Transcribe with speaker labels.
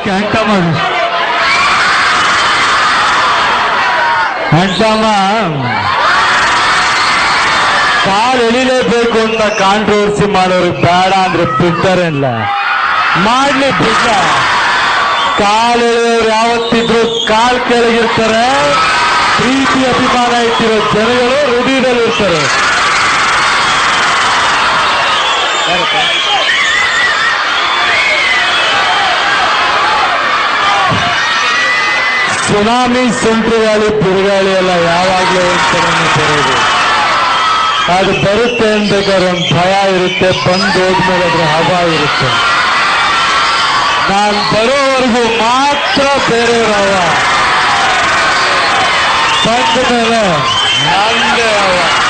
Speaker 1: ಅಂಟಮ್ಮ ಅಂಟಮ್ಮ ಕಾಲ್ ಎಳಿಲೇಬೇಕು ಅಂತ ಕಾಂಟ್ರವರ್ಸಿ ಮಾಡೋರಿಗೆ ಬೇಡ ಅಂದ್ರೆ ಬಿಡ್ತಾರೇನಿಲ್ಲ ಮಾಡ್ಲಿ ಬಿಡ್ಲ ಕಾಲ್ ಎಳೆಯೋರು ಯಾವತ್ತಿದ್ರು ಕಾಲ್ ಕೆಳಗಿರ್ತಾರೆ ಪ್ರೀತಿ ಅಭಿಮಾನ ಇಟ್ಟಿರೋ ಜನಗಳು ಹೃದಯದಲ್ಲಿರ್ತಾರೆ ಸುನಾಮಿ ಸುಂಟು ಗಾಳಿ ಬಿರುಗಾಳಿ ಎಲ್ಲ ಯಾವಾಗಲೂ ಒಂದ್ಸಲನೇ ಬರೋದು ಅದು ಬರುತ್ತೆ ಅನ್ಬೇಕಾದ್ರೆ ಒಂದು ಭಯ ಇರುತ್ತೆ ಬಂದು ಹೋದ್ಮೇಲೆ ಅದ್ರ ಹವಾ ಇರುತ್ತೆ ನಾನು ಬರೋವರೆಗೂ ಮಾತ್ರ ಬೇರೆಯವ್ರ ಹವ ಬಂದ ಮೇಲೆ ನಂದೇ ಹವ